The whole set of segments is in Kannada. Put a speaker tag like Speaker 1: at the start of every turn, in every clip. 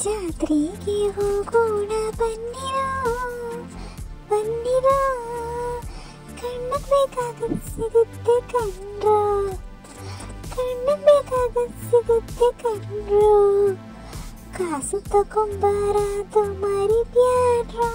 Speaker 1: ಜಾತ್ರೆಗೆ ಹೋಗೋಣ ಬನ್ನಿರೋ ಬನ್ನಿರೋ ಕಣ್ಣಕ್ ಬೇಕಾಗದ್ ಸಿಗುತ್ತೆ ಕಣ್ರೋ ಕಣ್ಣಕ್ ಬೇಕಾಗದ್ ಸಿಗುತ್ತೆ ಕಣ್ರೋ ಕಾಸು ತಗೊಂಬಾರದು ಮರಿಬ್ಯಾಡ್ರೋ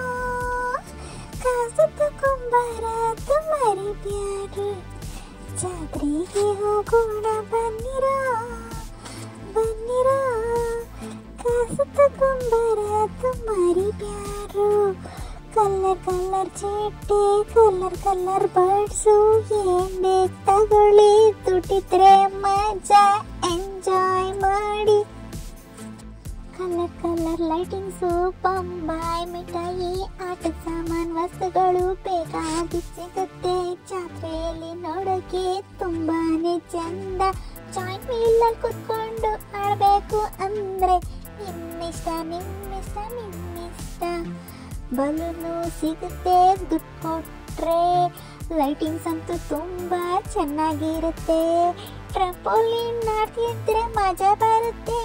Speaker 1: ಕಾಸು ತಗೊಂಬಾರದು ಮರಿಬ್ಯಾಡ್ರೋ ಜಾತ್ರೆಗೆ ಹೋಗೋಣ ಬನ್ನಿರೋ ಬನ್ನಿರೋ ಕಾಸು ತಗೊಂಬಾರದು ಮರಿಬ್ಯಾಡ್ರೋ ಕಲರ್ ಕಲರ್ ಚೀಟಿ ಕಲರ್ ಕಲರ್ ಬರ್ಡ್ಸು ಏನ್ ಬೇಕು ತಗೊಳ್ಳಿ ದುಡ್ಡಿದ್ರೆ ಮಜಾ ಎಂಜಾಯ್ ಮಾಡಿ ಕಲರ್ ಕಲರ್ ಲೈಟಿಂಗ್ಸು ಬೊಂಬಾಯಿ ಮಿಠಾಯಿ ಆಟದ ಸಾಮಾನ್ ವಸ್ತುಗಳು ಬೇಕಾಗಿ ಸಿಗುತ್ತೆ ಜಾತ್ರೆಯಲ್ಲಿ ನೋಡೋಕೆ ತುಂಬಾನೇ ಚಂದ ಜಾಯಿಂಟ್ ವೀಲಲ್ಲಿ ಕುತ್ಕೊಂಡು ಆಡಬೇಕು ಅಂದ್ರೆ ನಿಮ್ಮಿಷ್ಟ ನಿಮ್ಮಿಷ್ಟ ನಿಮ್ಮಿಷ್ಟ ಬಲೂನು ಸಿಗುತ್ತೆ ದುಡ್ಡು ಕೊಟ್ರೆ ಲೈಟಿಂಗ್ಸ್ ಅಂತೂ ತುಂಬಾ ಚೆನ್ನಾಗಿರುತ್ತೆ ಟ್ರಂಪೋಲಿನ್ ಆಡ್ತಿದ್ರೆ ಮಜಾ ಬರುತ್ತೆ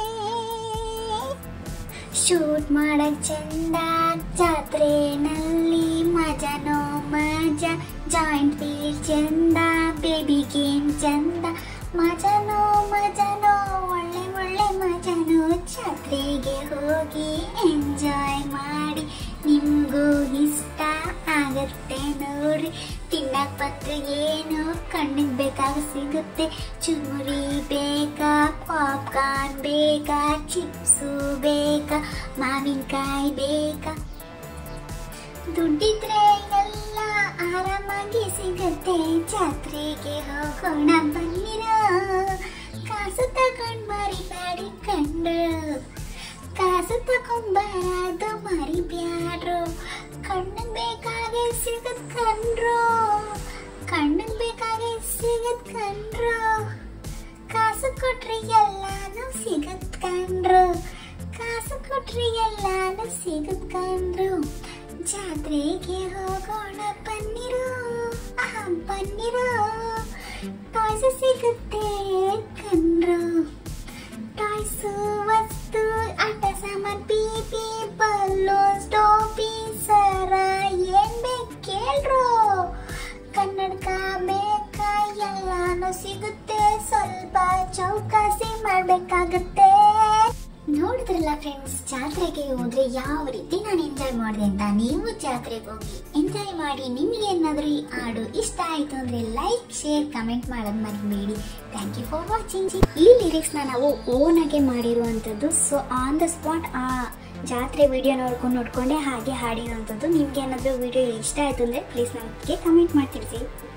Speaker 1: ಶೂಟ್ ಮಾಡಕ್ ಚಂದ ಜಾತ್ರೆನಲ್ಲಿ ಮಜಾನೋ ಮಜಾ ಜಾಯಿಂಟ್ ವೀಲ್ ಚಂದ ಬೇಬಿ ಗೇಮ್ ಚಂದ ಮಜಾನೋ ಮಜಾನೋ ಒಳ್ಳೆ ಒಳ್ಳೆ ಮಜಾನೋ ಜಾತ್ರೆಗೆ ಹೋಗಿ ಎಂಜಾಯ್ ಮಾಡಿ ನಿಮಗೂ ಇಷ್ಟ ಆಗತ್ತೆ ನೋಡ್ರಿ ತಿನ್ನಕ್ ಪತ್ರ ಏನು ಕಣ್ಣಿಗೆ ಬೇಕಾಗ ಸಿಗುತ್ತೆ ಚುರುಮುರಿ ಬೇಕಾ ಪಾಪ್ಕಾರ್ನ್ ಬೇಕಾ ಚಿಪ್ಸು ಬೇಕಾ ಮಾವಿನಕಾಯಿ ಬೇಕಾ ದುಡ್ಡಿದ್ರೆ ಎಲ್ಲ ಆರಾಮಾಗಿ ಸಿಗುತ್ತೆ ಜಾತ್ರೆಗೆ ಹೋಗೋಣ ಬನ್ನಿರೋ ಕಾಸು ತಗೊಂಡ್ ಮರಿಬೇಡಿ ಕಂಡ್ರು ಕಾಸು ತಗೊಂಬಾರದು ಮರಿಬ್ಯಾಡ್ರು ಕಣ್ಣಿಗೆ ಬೇಕಾಗೆ ಸಿಗತ್ ಕಣ್ರು ಕಣ್ಣಿಗೆ ಬೇಕಾಗೆ ಸಿಗತ್ ಕಣ್ರು ಕಾಸು ಕೊಟ್ರೆ ಎಲ್ಲಾನು ಸಿಗತ್ ಕಣ್ರು ಕಾಸು ಕೊಟ್ರೆ ಎಲ್ಲಾನು ಸಿಗತ್ ಕಣ್ರು ಜಾತ್ರೆಗೆ ಹೋಗೋಣ ಬನ್ನಿರು ಆಹಾ, ಬನ್ನಿರು ಟಾಯ್ಸ್ ಸಿಗುತ್ತೆ ಕಣ್ರು ಟಾಯ್ಸು ವಸ್ತು ಆಟ ಸಾಮಾನ್ ಪೀಪಿ ಬಲ್ಲೂನ್ಸ್ ಟೋಪಿ ಸರ ಏನ್ ಬೇಕು ಕೇಳ್ರು ಕನ್ನಡಕ ಬೇಕಾ ಎಲ್ಲಾನು ಸಿಗುತ್ತೆ ಸ್ವಲ್ಪ ಚೌಕಾಸಿ ಮಾಡ್ಬೇಕಾಗತ್ತೆ ನೋಡಿದ್ರಲ್ಲ ಫ್ರೆಂಡ್ಸ್ ಜಾತ್ರೆಗೆ ಹೋದ್ರೆ ಯಾವ ರೀತಿ ನಾನು ಎಂಜಾಯ್ ಮಾಡಿದೆ ಅಂತ ನೀವು ಜಾತ್ರೆಗೆ ಹೋಗಿ ಎಂಜಾಯ್ ಮಾಡಿ ನಿಮಗೆ ಏನಾದರೂ ಈ ಹಾಡು ಇಷ್ಟ ಆಯ್ತು ಅಂದ್ರೆ ಲೈಕ್ ಶೇರ್ ಕಮೆಂಟ್ ಮಾಡೋದು ಮರಿಬೇಡಿ ಥ್ಯಾಂಕ್ ಯು ಫಾರ್ ವಾಚಿಂಗ್ ಈ ಲಿರಿಕ್ಸ್ನ ನಾವು ಓನ್ ಆಗಿ ಮಾಡಿರುವಂಥದ್ದು ಸೊ ಆನ್ ದ ಸ್ಪಾಟ್ ಆ ಜಾತ್ರೆ ವಿಡಿಯೋ ನೋಡ್ಕೊಂಡು ನೋಡ್ಕೊಂಡೆ ಹಾಗೆ ಹಾಡಿರುವಂಥದ್ದು ನಿಮ್ಗೆ ಏನಾದರೂ ವಿಡಿಯೋ ಇಷ್ಟ ಆಯ್ತು ಅಂದರೆ ಪ್ಲೀಸ್ ನಮಗೆ ಕಮೆಂಟ್ ಮಾಡಿ ತಿಳಿಸಿ